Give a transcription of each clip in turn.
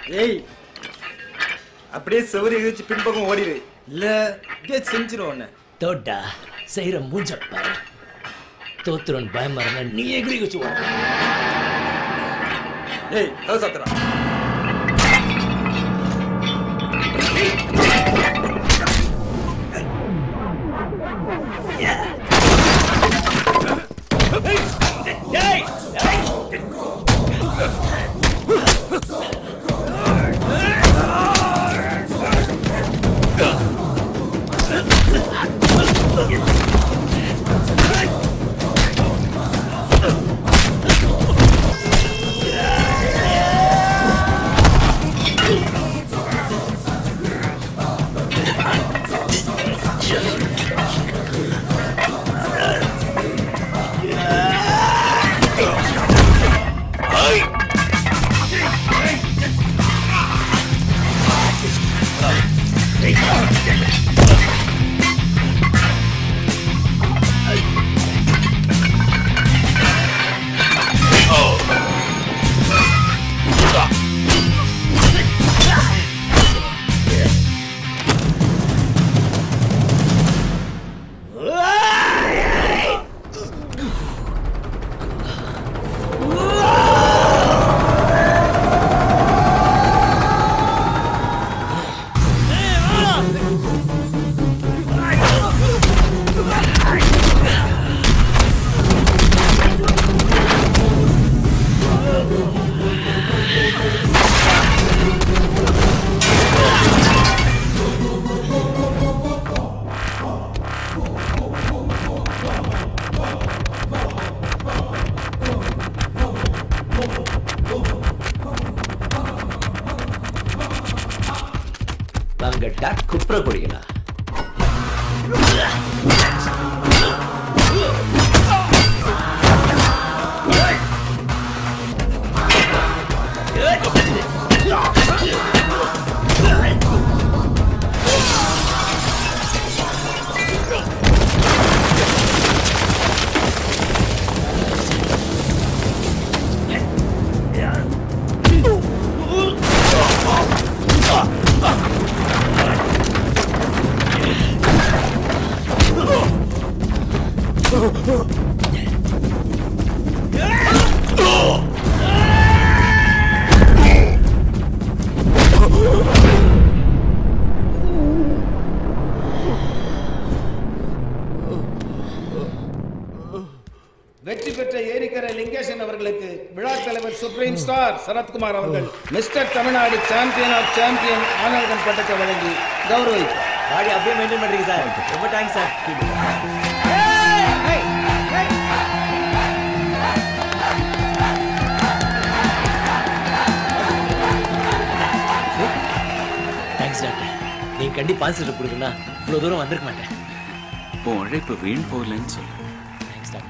ஏய் அப்படியே செவரி எதிர்த்து பின்பக்கம் ஓடிடு இல்ல இப்படியே செஞ்சிரும் உன்னை தோட்டா செய்யற மூஞ்ச பாரு தோத்துறோன்னு பயமா இருந்தா நீ எகிரி வச்சு ஓடு. ஏய் கதை சாத்துறா வாங்கட்டா குப்புற கொடிகளா வெற்றி பெற்ற ஏரிக்கரை லிங்கேசன் அவர்களுக்கு விழா தலைவர் சுப்ரீம் ஸ்டார் சரத்குமார் அவர்கள் mister Tamil Nadu champion of champion Anandan பட்டத்தை வழங்கி கௌரவித்தார் பாடி அப்படியே மெயின்டைன் பண்றீங்க சார் ரொம்ப தேங்க்ஸ் சார் தேங்க்ஸ் டாக்டர் நீங்க கண்டிப்பா ஆன்சர் கொடுக்கணும்னா இவ்வளவு தூரம் வந்திருக்க மாட்டேன் உன் உழைப்பு வீண் போகலன்னு சொல்லு தேங்க்ஸ் டாக்டர்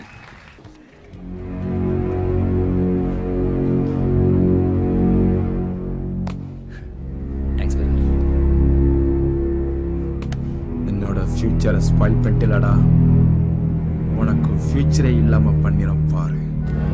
தேங்க்ஸ் என்னோட ஃபியூச்சரை ஸ்பாயில் பண்ணிட்டலடா உனக்கு ஃபியூச்சரே இல்லாம பண்ணிடும் பாரு